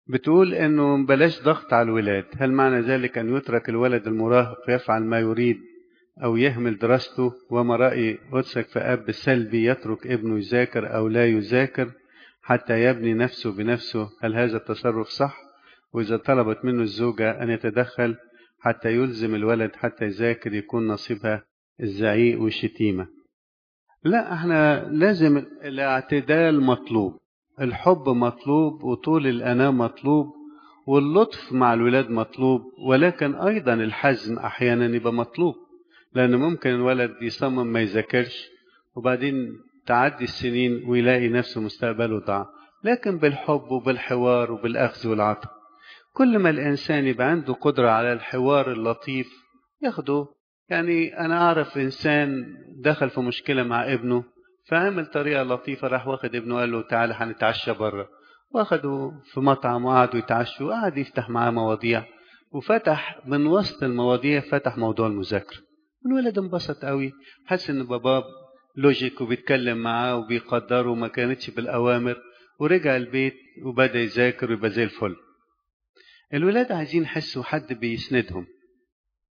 بتقول انه بلاش ضغط على الولاد هل معنى ذلك ان يترك الولد المراهق يفعل ما يريد او يهمل دراسته وما راي قدسك في اب سلبي يترك ابنه يذاكر او لا يذاكر حتى يبني نفسه بنفسه هل هذا التصرف صح واذا طلبت منه الزوجه ان يتدخل حتى يلزم الولد حتى يذاكر يكون نصيبها الزعيق والشتيمه لا احنا لازم الاعتدال مطلوب الحب مطلوب وطول الأناة مطلوب واللطف مع الولاد مطلوب ولكن أيضا الحزم أحيانا يبقى مطلوب لأن ممكن الولد يصمم ما يذاكرش وبعدين تعدي السنين ويلاقي نفسه مستقبله ضاع لكن بالحب وبالحوار وبالأخذ والعطاء كل ما الإنسان يبقى عنده قدرة على الحوار اللطيف ياخده يعني أنا أعرف إنسان دخل في مشكلة مع ابنه فعمل طريقة لطيفة راح واخد ابنه قال له تعالى هنتعشى بره واخده في مطعم وقعدوا يتعشوا وقعد يفتح معاه مواضيع وفتح من وسط المواضيع فتح موضوع المذاكرة الولد انبسط قوي حس ان باباه لوجيك وبيتكلم معاه وبيقدره وما كانتش بالأوامر ورجع البيت وبدأ يذاكر ويبقى زي الفل الولاد عايزين يحسوا حد بيسندهم